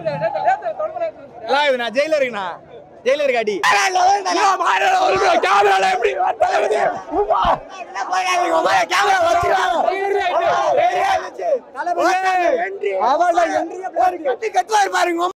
நான் ஜெயில இருக்குண்ணா ஜெயில இருக்காடி பாருங்க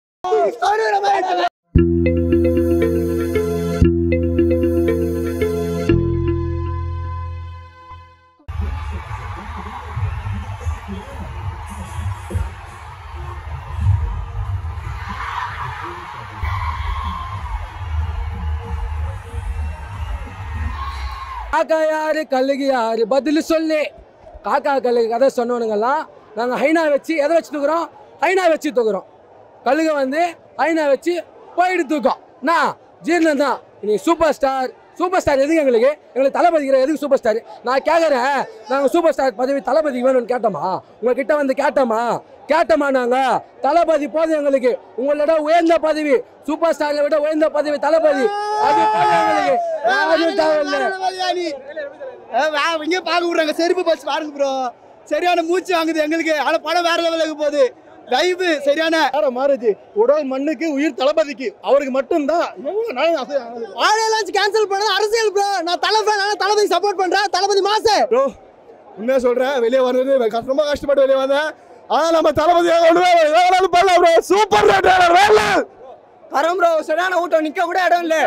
காக்கா யாரு கல்லுக்கு யாரு பதில் சொல்லு காக்கா கல்லுக்கு கதை சொன்னவனுங்கெல்லாம் நாங்கள் ஹைனா வச்சு எதை வச்சு தூக்குறோம் ஹைனா வச்சு தூக்குறோம் கல்லுக வந்து ஹைனா வச்சு போயிட்டு தூக்கம் நான் ஜீர்ணம் தான் நீ சூப்பர் ஸ்டார் சூப்பர் ஸ்டார் எதுக்கு எங்களுக்கு எங்களுக்கு தளபதிக்கிற எதுக்கு சூப்பர் ஸ்டார் நான் கேட்குறேன் நாங்கள் சூப்பர் ஸ்டார் பதவி தளபதி வேணும்னு கேட்டோமா உங்ககிட்ட வந்து கேட்டோமா கேட்டோமா நாங்கள் தளபதி போதும் எங்களுக்கு உங்களோட உயர்ந்த பதவி சூப்பர் ஸ்டாரை விட உயர்ந்த பதவி தளபதி அது போதும் எங்களுக்கு யாரும் தேவையில்லை இங்கே பார்க்க விடுறாங்க செருப்பு பஸ் பாருங்க ப்ரோ சரியான மூச்சு வாங்குது எங்களுக்கு ஆனா படம் வேற லெவலுக்கு போகுது லைவ் சரியான வேற மாறுது உடல் மண்ணுக்கு உயிர் தளபதிக்கு அவருக்கு மட்டும்தான் எவ்வளவு நாள் ஆசை ஆகுது. ஆடியோ கேன்சல் பண்ணது அரசியல் ப்ரோ நான் தளபதி நான் தளபதி சப்போர்ட் பண்றேன் தளபதி மாசு ப்ரோ உண்மையா சொல்றேன் வெளியே வர்றது கஷ்ட- ரொம்ப கஷ்டப்பட்டு வெளியே வந்தேன் ஆனா நம்ம தளபதி ஒண்ணுமே எவ்வளவு பண்ணலாம் ப்ரோ சூப்பர் வேற கரம் ப்ரோ சரியான ஊட்டம் நிக்க கூட இடம் இல்ல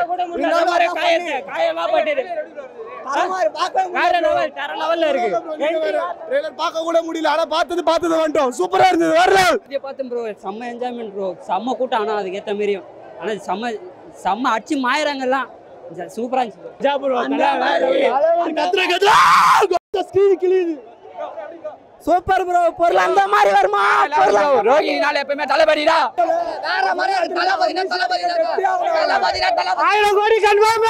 ட்ரெய்லர் பார்க்க கூட முடியல ஆனா பார்த்தது பார்த்தது வந்துட்டோம் சூப்பரா இருந்தது வேற level. இதை பார்த்தேன் ப்ரோ செம்ம என்ஜாய்மெண்ட் ப்ரோ செம்ம கூட்டம் ஆனால் அதுக்கேற்ற மாரியும் ஆனால் செம்ம செம்ம அடிச்சு மாயிறாங்கலாம் சூப்பராக இருந்துச்சு bro. கத்துற கத்துற ஸ்கிரீன் கிளியுது சூப்பர் ப்ரோ பொருள் அந்த மாதிரி வருமா ரோகிணினால எப்பவுமே தளபதிடா ஆயிரம் கோடி கன்ஃபார்ம்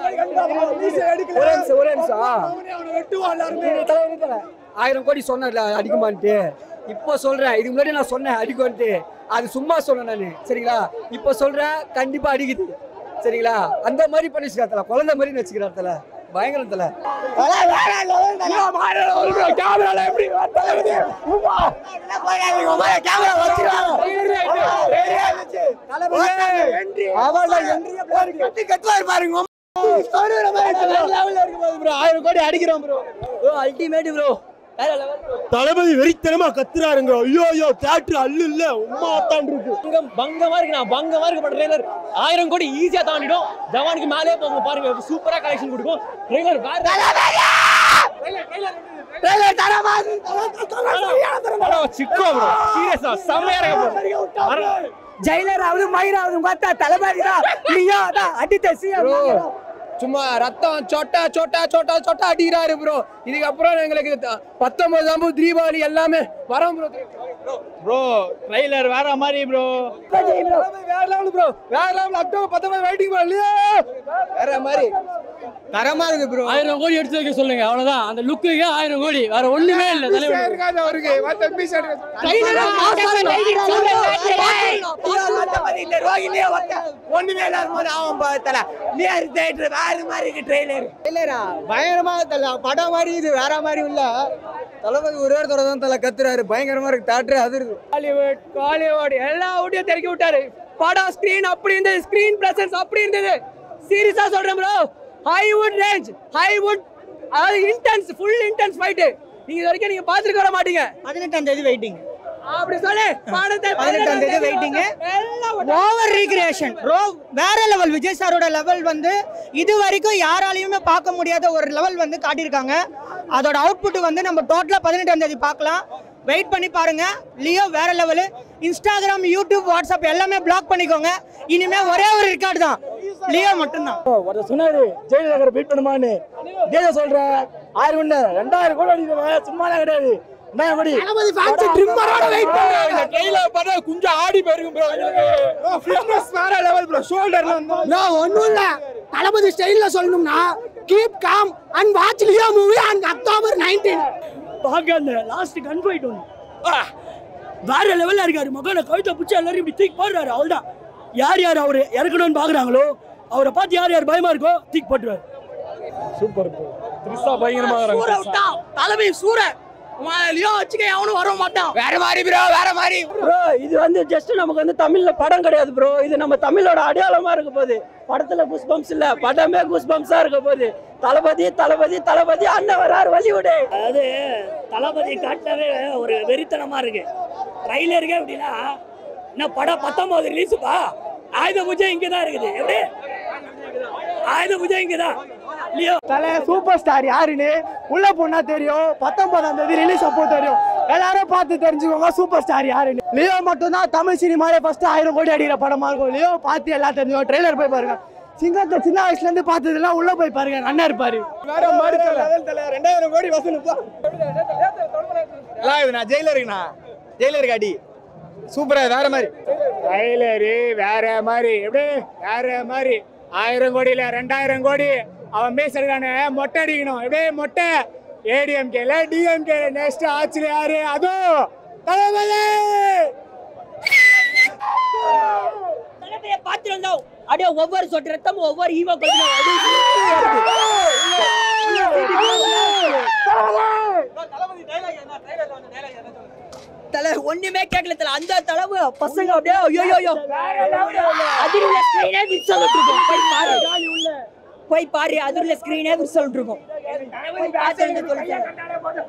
ஆயிரம் கோடி சொன்னல அடிக்குமான்ட்டு இப்போ சொல்றேன் இதுக்கு முன்னாடி நான் சொன்னேன் அடிக்கும்ட்டு அது சும்மா சொன்னேன் நான் சரிங்களா இப்போ சொல்றேன் கண்டிப்பா அடிக்குது சரிங்களா அந்த மாதிரி பண்ணிச்சுக்காத்தல குழந்தை மாதிரி வச்சுக்கிறாத்தல பயங்கரத்துல ஆயிரம் கோடி அடிக்கிறோம் ப்ரோ அல்டிமேட் ப்ரோ தளபதி வெறித்தனமா கத்துறாருங்க ஐயோ ஐயோ தியேட்டர் அல்லு இல்ல உமா அத்தான் இருக்கு பங்கம் பங்கமா இருக்கு நான் பங்கமா இருக்கு ட்ரெய்லர் ஆயிரம் கோடி ஈஸியா தாண்டிடும் ஜவானுக்கு மேலே போங்க பாருங்க சூப்பரா கலெக்ஷன் கொடுக்கும் ட்ரெய்லர் சிக்கோ ப்ரோ சீரியஸா செம்மையா இருக்கு ஜெயிலர் ஆகுது மயிராவது பார்த்தா தளபதி தான் நீயோ தான் அடித்த சிஎம் சும்மா ரத்தம் சொட்டா சொட்டா சொட்டா சொட்டா அடிக்கிறாரு ப்ரோ இதுக்கப்புறம் எங்களுக்கு த- பத்தொன்பது அம்பு தீபாவளி எல்லாமே வரோம் ப்ரோ ப்ரோ ட்ரெய்லர் வேற மாதிரி ப்ரோ வேற லெவல் ப்ரோ வேற லெவல் அக்டோபர் பத்தொன்பது வெயிட்டிங் ப்ரோ இல்லையா வேற மாதிரி தரமா இருக்கு ப்ரோ ஆயிரம் கோடி எடுத்து வைக்க சொல்லுங்க அவ்வளவுதான் அந்த லுக்குக்கு ஆயிரம் கோடி வேற ஒண்ணுமே இல்ல தலைவர் இருக்காது அவருக்கு மத்த பீஸ் ஒண்ணுமே இல்லாத போது அவன் பார்த்தல லியர் தேட்டர் வேற மாதிரி இருக்கு ட்ரெய்லர் இல்லைடா பயங்கரமா தல படம் மாதிரி இது வேற மாதிரி இல்ல தளபதி ஒரே ஒரு தடவை தான் தலை கத்துறாரு பயங்கரமா இருக்கு தேட்டரே அதிருது ஹாலிவுட் காலிவுட் எல்லா ஊட்டியும் தெறிக்க விட்டாரு படம் ஸ்கிரீன் அப்படி இருந்தது ஸ்கிரீன் பிரசன்ஸ் அப்படி இருந்தது சீரியஸா சொல்றேன் ப்ரோ ஹைவுட் ரேஞ்ச் ஹைவுட் அதாவது இன்டென்ஸ் ஃபுல் இன்டென்ஸ் ஃபைட் நீங்க இது வரைக்கும் நீங்க பாத்துருக்க வர மாட்டீங்க பதினெட்டாம் தேதி வெயிட்டிங் அப்படி சொல்லு படத்தை பதினெட்டாம் தேதி வெயிட்டிங் எல்லாம் ஓவர் ரீக்ரியேஷன் ப்ரோ வேற லெவல் விஜய் சாரோட லெவல் வந்து இது வரைக்கும் யாராலையுமே பார்க்க முடியாத ஒரு லெவல் வந்து காட்டியிருக்காங்க அதோட அவுட்புட் வந்து நம்ம டோட்டலாக பதினெட்டாம் தேதி பார்க்கலாம் வெயிட் பண்ணி பாருங்க லியோ வேற லெவலு இன்ஸ்டாகிராம் யூடியூப் வாட்ஸ்அப் எல்லாமே பிளாக் பண்ணிக்கோங்க இனிமே ஒரே ஒரு ரெக்கார்டு தான் லியோ மட்டும்தான் ஒருத்தர் சொன்னாரு ஜெயலலிதா வெயிட் பண்ணுமான்னு இதே சொல்றேன் ஆயிரம் ஒண்ணு ரெண்டாயிரம் கோடி அடிக்கிறேன் சும்மா கிடையாது ரெண்டாயிரம் கோடி இந்த ட்ரெயிலர் பார்த்தா கொஞ்சம் ஆடி போயிருக்கும் ப்ரோ ஃபிட்னஸ் வேற லெவல் ப்ரோ ஷோல்டர்ல வந்து ஒன்றும் இல்லை தளபதி ஸ்டைலில் சொல்லணும்னா keep calm and watch Leo movie and October nineteen பாக்க அந்த லாஸ்ட் கன் ஃபைட் ஒன்று வேற லெவல்ல இருக்காரு மகனை கழுத்தை பிடிச்சி எல்லாரும் இப்படி தூக்கி போடுறாரு அவள்தான் யார் யார் அவர் இறக்கணும்னு பாக்குறாங்களோ அவரை பார்த்து யார் யார் பயமா இருக்கோ தூக்கி போட்டுருவாரு சூப்பர் த்ரிஷா பயங்கரமா தளபதி சூர லியோ வச்சுக்க அவனும் வர மாட்டான் வேற மாதிரி ப்ரோ வேற மாதிரி ப்ரோ இது வந்து ஜஸ்ட் நமக்கு வந்து தமிழ்ல படம் கிடையாது ப்ரோ இது நம்ம தமிழோட அடையாளமா இருக்க போகுது படத்துல குஸ் பம்ப்ஸ் இல்ல படமே குஸ் பம்ப்ஸா இருக்க போகுது தளபதி தளபதி தளபதி அண்ணன் வராரு வழிவிடு அதாவது தளபதி காட்டவே ஒரு வெறித்தனமா இருக்கு ட்ரைலருக்கே எப்படின்னா என்ன படம் பத்தொன்பது ரிலீஸுப்பா ஆயுத பூஜை இங்கே தான் இருக்குது எப்படி ஆயுத பூஜை இங்கே தான் இல்லையோ தலை சூப்பர் ஸ்டார் யாருன்னு உள்ள போனா தெரியும் பத்தொன்பதாம் தேதி ரிலீஸ் அப்போ தெரியும் எல்லாரும் பார்த்து தெரிஞ்சுக்கோங்க சூப்பர் ஸ்டார் யாருன்னு லியோ மட்டும்தான் தமிழ் சினிமாலே ஃபர்ஸ்ட் ஆயிரம் கோடி அடிக்கிற படமா இருக்கும் லியோ பார்த்து எல்லாம் தெரிஞ்சுக்கோங்க ட்ரெய்லர் போய் பாருங்க சிங்கத்தை சின்ன வயசுல இருந்து பார்த்ததுலாம் உள்ள போய் பாருங்க அண்ணா இருப்பாரு வேற மாதிரி தல ரெண்டாயிரம் கோடி வசூலுப்பா எல்லாம் இதுண்ணா ஜெயிலருக்குண்ணா ஜெயிலருக்கு அடி சூப்பரா வேற மாதிரி ட்ரைலரு வேற மாதிரி எப்படி வேற மாதிரி ஆயிரம் கோடியில ரெண்டாயிரம் கோடி அவன் பேசுறதானே மொட்டை அடிக்கணும் எப்படி மொட்டை ஏடிஎம்கேல டிஎம்கே நெக்ஸ்ட் ஆட்சியில் யாரு அதுவும் தளபதி தலைமையை பார்த்து வந்தோம் அப்படியே ஒவ்வொரு சொட்டு ரத்தமும் ஒவ்வொரு ஈவோ தலை ஒண்ணுமே கேட்கல தலை அந்த தளவு பசங்க அப்படியே ஐயோ ஐயோ அதில் உள்ள ஸ்கிரீனே விரிசல் இருக்கும் போய் பாரு போய் பாரு அதில் உள்ள ஸ்கிரீனே விரிசல் இருக்கும் போய் பார்த்து வந்து சொல்லுங்க.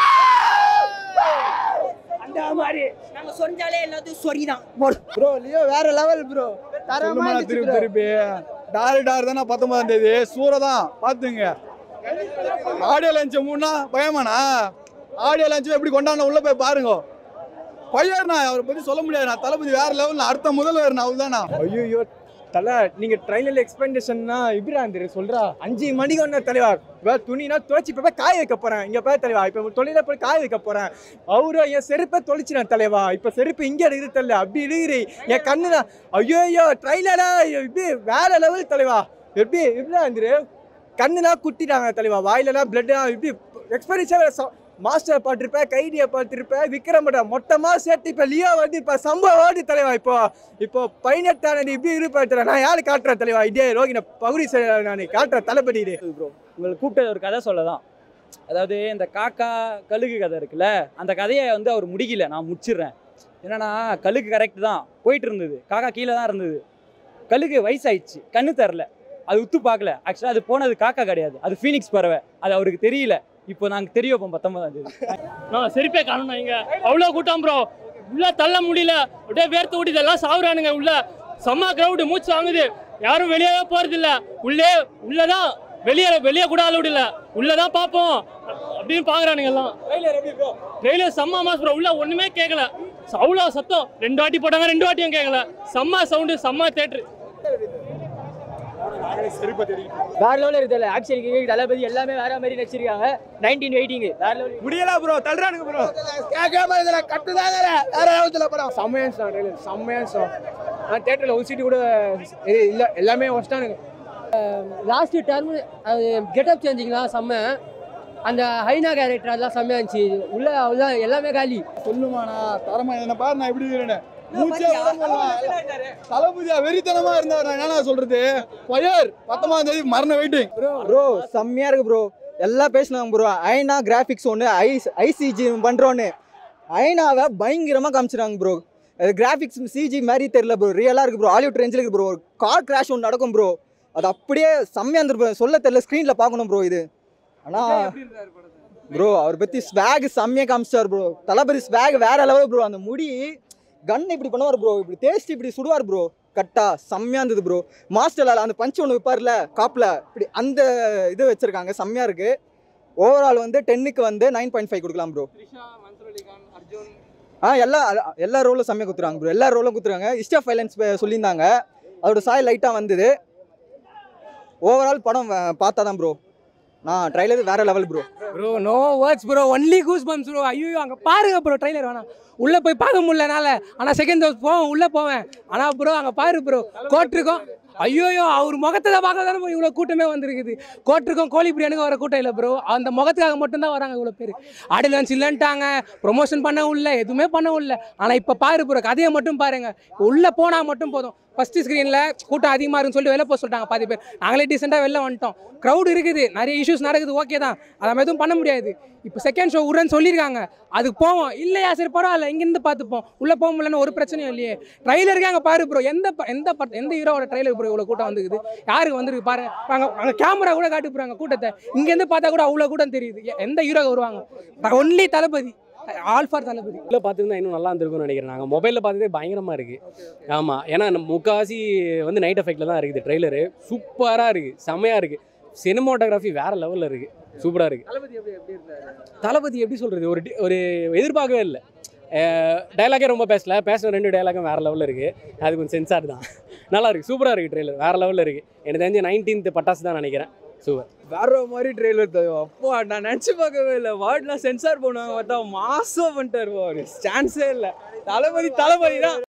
அந்த மாதிரி நாங்க சொன்னாலே எல்லாத்தையும் சொரிதான் போடு ப்ரோ லியோ வேற லெவல் ப்ரோ தரமா இருந்துச்சு திருப்பி bro. திருப்பி டாரு டாரு தானே பத்தொன்பதாம் தேதி சூறை தான் பாத்துங்க ஆடியோ லஞ்ச் மூணா பயமாண்ணா ஆடியோ லஞ்ச் எப்படி கொண்டாடணும் உள்ள போய் பாருங்க பையர்ண்ணா அவரை பத்தி சொல்ல முடியாது நான் தளபதி வேற லெவல் அடுத்த முதல்வர் நான் அவர்தானா ஐயோ தல நீங்க ட்ரைலர் எக்ஸ்பெண்டேஷன்னா இப்படி இருந்துரு சொல்றா அஞ்சு மணிக்கு ஒன்று தலைவா இப்போ துணினா துவைச்சி இப்போ போய் காய வைக்க போறேன் இங்க போய் தலைவா இப்போ தொழில போய் காய வைக்க போறேன் அவரு என் செருப்பை தொலைச்சினேன் தலைவா இப்போ செருப்பு இங்க இருக்குது தலை அப்படி இருக்குது என் கண்ணு தான் ஐயோ ஐயோ ட்ரைலரா இப்படி வேற லெவல் தலைவா எப்படி இப்படி இருந்துரு கண்ணுனா குத்திட்டாங்க தலைவா வாயிலலாம் பிளட் இப்படி எக்ஸ்பெரிஷன் மாஸ்டர் பார்த்துருப்பேன் கைடியை பார்த்துருப்பேன் விக்ரமட மொத்தமாக சேர்த்து இப்போ லியோ வந்து இப்போ சம்பவம் ஓடி தலைவா இப்போ இப்போ பதினெட்டாம் இப்படி இருப்பாரு தலைவா. நான் யாரு காட்டுறேன் தலைவா இதே ரோகிண பகுதி நான் காட்டுறேன் தளபதி இது ப்ரோ உங்களுக்கு கூப்பிட்டது ஒரு கதை சொல்ல தான் அதாவது இந்த காக்கா கழுகு கதை இருக்குல்ல அந்த கதையை வந்து அவர் முடிக்கல நான் முடிச்சிடுறேன் என்னன்னா கழுகு கரெக்ட் தான் போயிட்டு இருந்தது காக்கா கீழே தான் இருந்தது கழுகு வயசாயிடுச்சு கண்ணு தரல அது உத்து பார்க்கல ஆக்சுவலாக அது போனது காக்கா கிடையாது அது ஃபீனிக்ஸ் பறவை அது அவருக்கு தெரியல இப்போ நாங்கள் தெரிய வைப்போம் பத்தொன்பதாம் தேதி நான் செருப்பே காணணும் இங்க அவ்வளோ கூட்டம் ப்ரோ உள்ள தள்ள முடியல அப்படியே வேர்த்து ஓடி இதெல்லாம் சாவுறானுங்க உள்ள செம்ம கிரவுடு மூச்சு வாங்குது யாரும் வெளியே போறது இல்ல உள்ளே உள்ளதான் வெளியே வெளியே கூட ஆள் விடல உள்ளதான் பார்ப்போம் அப்படின்னு பாக்குறானுங்க எல்லாம் ட்ரெயிலர் செம்ம மாஸ் ப்ரோ உள்ள ஒண்ணுமே கேட்கல அவ்வளோ சத்தம் ரெண்டு வாட்டி போட்டாங்க ரெண்டு வாட்டியும் கேட்கல செம்ம சவுண்டு செம்ம தேட்டரு வேற லெவலில் இருக்குல்ல ஆக்ஷன் கிங் தளபதி எல்லாமே வேற மாதிரி நடிச்சிருக்காங்க நைன்டீன் வெயிட்டிங் வேற லெவல் முடியல ப்ரோ தள்ளுறானுங்க ப்ரோ கேட்காம இதுல கட்டுதாங்க வேற லெவத்துல படம் செம்மையான சாங் ட்ரெயிலர் செம்மையான சாங் நான் தேட்டரில் ஒரு சீட்டு கூட இது இல்லை எல்லாமே ஒஸ்டானுங்க லாஸ்ட் டர்ம் அது கெட்டப் சேஞ்சிங்லாம் செம்ம அந்த ஹைனா கேரக்டர் அதெல்லாம் செம்மையா இருந்துச்சு உள்ள உள்ள எல்லாமே காலி சொல்லுமாண்ணா தரமா என்ன பாரு நான் எப்படி இருக்கிறேன்னு மூச்சே விட முடியல. தளபதியா வெறித்தனமா இருந்தார் நான் என்ன சொல்றது பயர் பத்தொன்பதாம் தேதி மரண வெயிட்டிங் ப்ரோ செம்மையா இருக்கு ப்ரோ எல்லாம் பேசினாங்க ப்ரோ ஐனா கிராஃபிக்ஸ் ஒன்று ஐ ஐசிஜி பண்ணுறோன்னு ஐனாவை பயங்கரமாக காமிச்சிட்டாங்க ப்ரோ அது கிராஃபிக்ஸ் சிஜி மாதிரி தெரியல ப்ரோ ரியலாக இருக்கு ப்ரோ ஹாலிவுட் ரேஞ்சில் இருக்கு ப்ரோ ஒரு கார் கிராஷ் ஒன்று நடக்கும் ப்ரோ அது அப்படியே செம்மையாக இருந்துரு சொல்ல தெரியல ஸ்க்ரீனில் பார்க்கணும் ப்ரோ இது ஆனால் ப்ரோ அவர் பற்றி ஸ்வேக் செம்மையாக காமிச்சார் ப்ரோ தளபதி ஸ்வேக் வேற லெவல் ப்ரோ அந்த முடி கன் இப்படி பண்ணுவார் ப்ரோ இப்படி தேய்ச்சி இப்படி சுடுவார் ப்ரோ கட்டா செம்மையாக இருந்தது ப்ரோ மாஸ்டர்ல அந்த பஞ்ச் ஒன்று வைப்பார்ல காப்பில் இப்படி அந்த இது வச்சுருக்காங்க செம்மையாக இருக்குது ஓவரால் வந்து டென்னுக்கு வந்து நைன் பாயிண்ட் ஃபைவ் கொடுக்கலாம் ப்ரோ ஆ எல்லா எல்லா ரோலும் செம்மையாக குத்துறாங்க ப்ரோ எல்லா ரோலும் குத்துறாங்க இஸ்டா ஃபைலன்ஸ் சொல்லியிருந்தாங்க அதோட சாய் லைட்டாக வந்தது ஓவரால் படம் அஹ், பார்த்தா தான் ப்ரோ நான் ட்ரைலர் வேற level bro bro no words bro only goose bumps bro ஐயோ அங்கே பாருங்க ப்ரோ ட்ரைலர் வேணாம் உள்ளே போய் பார்க்க முடியலனால ஆனால் செகண்ட் டோஸ் போவேன் உள்ளே போவேன் ஆனால் ப்ரோ அங்கே பாரு ப்ரோ கோட்டிருக்கோம் ஐயோயோ அவர் முகத்தை தான் பார்க்க தானே இவ்வளோ கூட்டமே வந்திருக்குது கோட்டிருக்கோம் கோழி பிரியாணிக்கு வர கூட்டம் இல்லை ப்ரோ அந்த முகத்துக்காக மட்டும்தான் வராங்க இவ்வளோ பேர் ஆடியன்ஸ் இல்லைன்ட்டாங்க ப்ரொமோஷன் பண்ண உள்ள எதுவுமே பண்ண உள்ள ஆனால் இப்போ பாரு ப்ரோ கதையை மட்டும் பாருங்க உள்ளே போனால் மட்டும் போதும் ஃபஸ்ட்டு ஸ்க்ரீனில் கூட்டம் அதிகமாக இருக்குன்னு சொல்லிட்டு வெளில போக சொல்லிட்டாங்க பாதி பேர் நாங்களே டீசெண்டாக வெளில வந்துட்டோம் க்ரௌட் இருக்குது நிறைய இஷ்யூஸ் நடக்குது ஓகே தான் அதை நம்ம எதுவும் பண்ண முடியாது இப்போ செகண்ட் ஷோ விட்றேன்னு சொல்லியிருக்காங்க அதுக்கு போவோம் இல்லையா சரி பரவாயில்ல இங்கேருந்து பார்த்துப்போம் உள்ளே போக முடியலன்னு ஒரு பிரச்சனையும் இல்லையே ட்ரைலருக்கு அங்கே பாரு ப்ரோ எந்த ப- எந்த பட எந்த ஹீரோவோட ட்ரைலர் ப்ரோ இவ்வளோ கூட்டம் வந்துக்குது யாருக்கு வந்திருக்கு பாரு அங்கே அங்கே கேமரா கூட காட்டு போகிறாங்க கூட்டத்தை இங்கேருந்து பார்த்தா கூட அவ்வளோ கூட்டம் தெரியுது எ- எந்த ஹீரோ வருவாங்க only Thalapathy all for Thalapathy உள்ள பார்த்துருந்தா இன்னும் நல்லா இருந்திருக்கும்னு நினைக்கிறேன் நாங்கள் மொபைலில் பார்த்ததே பயங்கரமாக இருக்குது ஆமாம் ஏன்னா நம்ம முக்காசி வந்து நைட் எஃபெக்டில் தான் இருக்குது ட்ரெய்லரு சூப்பராக இருக்குது செமையாக இருக்குது சினிமாட்டோகிராஃபி வேறு லெவலில் இருக்குது சூப்பராக இருக்குது தளபதி எப்படி எப்படி இருந்தாரு தளபதி எப்படி சொல்கிறது ஒரு டி- ஒரு எதிர்பார்க்கவே இல்லை டைலாகே ரொம்ப பேசல பேசின ரெண்டு டைலாகும் வேறு லெவலில் இருக்குது அது கொஞ்சம் சென்சார் தான் நல்லா இருக்குது சூப்பராக இருக்குது ட்ரெய்லர் வேறு லெவலில் இருக்குது எனக்கு தெரிஞ்சு நைன்டீன்த் பட்டாசு தான் நினைக்கிறேன் சூப்பர் வேற மாதிரி ட்ரெய்லர் தரும் அப்போ நான் நினச்சி பார்க்கவே இல்லை வேர்ட்லாம் சென்சார் பண்ணுவாங்க பார்த்தா மாசம் பண்ணிட்டாரு அவரு சான்ஸே இல்லை தளபதி தளபதி தான்